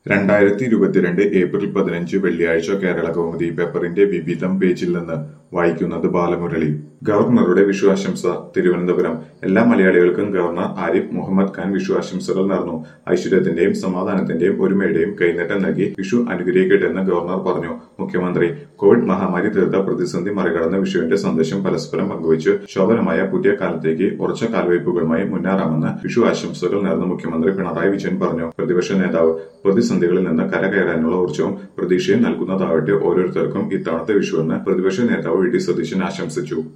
രണ്ടായിരത്തി ഇരുപത്തിരണ്ട് ഏപ്രിൽ പതിനഞ്ച് വെള്ളിയാഴ്ച കേരള കൗമുദി പേപ്പറിന്റെ വിവിധം പേജിൽ നിന്ന് വായിക്കുന്നത് ബാലമുരളി ഗവർണറുടെ വിഷു ആശംസ തിരുവനന്തപുരം എല്ലാ മലയാളികൾക്കും ഗവർണർ ആരിഫ് മുഹമ്മദ് ഖാൻ വിഷു ആശംസകൾ നേർന്നു ഐശ്വര്യത്തിന്റെയും സമാധാനത്തിന്റെയും ഒരുമയുടെയും കൈനീട്ടം നൽകി വിഷു അനുഗ്രഹിക്കട്ടെന്ന് ഗവർണർ പറഞ്ഞു മുഖ്യമന്ത്രി കോവിഡ് മഹാമാരി തീർത്ത പ്രതിസന്ധി മറികടന്ന് വിഷുവിന്റെ സന്ദേശം പരസ്പരം പങ്കുവച്ച് ശോഭനമായ പുതിയ കാലത്തേക്ക് ഉറച്ച കാൽവയ്പുകളുമായി മുന്നേറാമെന്ന് വിഷു ആശംസകൾ നേർന്ന മുഖ്യമന്ത്രി പിണറായി വിജയൻ പറഞ്ഞു പ്രതിപക്ഷ നേതാവ് പ്രതിസന്ധികളിൽ നിന്ന് കരകയറാനുള്ള ഊർജ്ജവും പ്രതീക്ഷയും നൽകുന്നതാവട്ടെ ഓരോരുത്തർക്കും ഇത്തവണത്തെ വിഷുവെന്ന് പ്രതിപക്ഷ നേതാവ് വി ഡി സതീശൻ ആശംസിച്ചു